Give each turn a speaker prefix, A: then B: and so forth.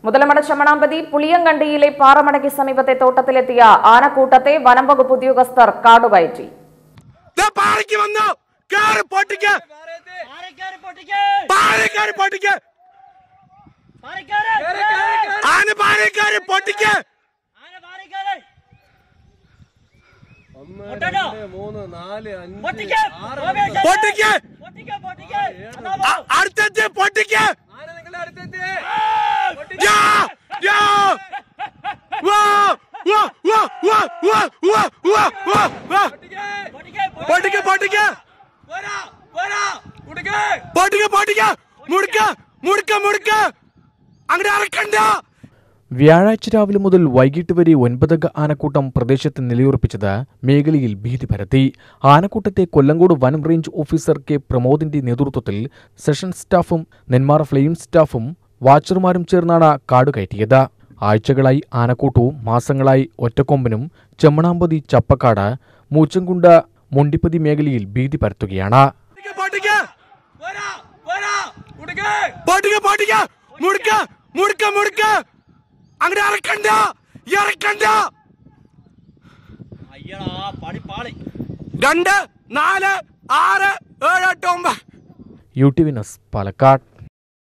A: മുതലമട ചമ്മണാമ്പതി പുളിയങ്കണ്ടിയിലെ പാറമടയ്ക്ക് സമീപത്തെ തോട്ടത്തിലെത്തിയ ആനക്കൂട്ടത്തെ വനം വകുപ്പ് ഉദ്യോഗസ്ഥർ കാടുകയറ്റി
B: ദേ പാറയ്ക്ക് വന്നു കേറി പൊട്ടിക്ക്
C: പാറക്കാര് പൊട്ടിക്ക്
B: പാറയ്ക്കാരി പൊട്ടിക്ക്
C: പാറക്കാര്
B: ആന പാറയ്ക്കാരി പൊട്ടിക്ക്
C: ആന പാറക്കാര്
D: ഒന്ന്
C: പൊട്ടണോ?
D: രണ്ട് മൂന്ന് നാല് അഞ്ച്
C: പൊട്ടിക്ക്
D: ആറ്
C: ഗോപേഷ്
B: പൊട്ടിക്ക്
C: പൊട്ടിക്ക് പൊട്ടിക്ക് അതാ
B: അ- അടുത്തെത്തി പൊട്ടിക്ക്
D: ആന നിങ്ങളുടെ അടുത്തെത്തി
B: യാ, യാ. വാ, വാ, വാ, വാ, വാ, വാ, വാ, വാ, വാ.
C: പൊട്ടിക്ക്
B: പൊട്ടിക്ക് പൊട്ടിക്ക്
D: പോരാ പോരാ കുടിക്കേ
B: പൊട്ടിക്ക് പൊട്ടിക്ക് മുടുക്ക മുടുക്ക മുടുക്ക അങ്ങോട്ട് ഇറക്കണ്ട
E: വ്യാഴാഴ്ച രാവിലെ മുതൽ വൈകിട്ട് വരെ ഒൻപതംഗ ആനക്കൂട്ടം പ്രദേശത്ത് നിലയുറപ്പിച്ചത് മേഖലയിൽ ഭീതി പരത്തി ആനക്കൂട്ടത്തെ കൊല്ലങ്കോട് വനം റേഞ്ച് ഓഫീസർ കെ പ്രമോദിന്റെ നേതൃത്വത്തിൽ സെഷൻ സ്റ്റാഫും നെന്മാറ ഫ്ലെയിം സ്റ്റാഫും വാച്ചർമാരും ചേർന്നാണ് കാട് കയറ്റിയത് ആഴ്ചകളായി ആനക്കൂട്ടവും മാസങ്ങളായി ഒറ്റക്കൊമ്പനും ചെമ്മണാമ്പതി ചപ്പക്കാട് മൂച്ചൻകുണ്ട മുണ്ടിപ്പതി മേഖലയിൽ ഭീതി പരത്തുകയാണ്
B: പൊട്ടിക്ക്
D: പോരാ പോരാ കുടിക്കേ
B: പൊട്ടിക്ക് പൊട്ടിക്ക് മുടുക്ക മുടുക്ക മുടുക്ക അങ്ങോട്ട് ഇറക്കണ്ട ഇറക്കണ്ട
C: അയ്യടാ പണി പാളി
B: രണ്ട് നാല് ആറ് ഏഴ് എട്ട് ഒമ്പത്
E: U T V news Palakkad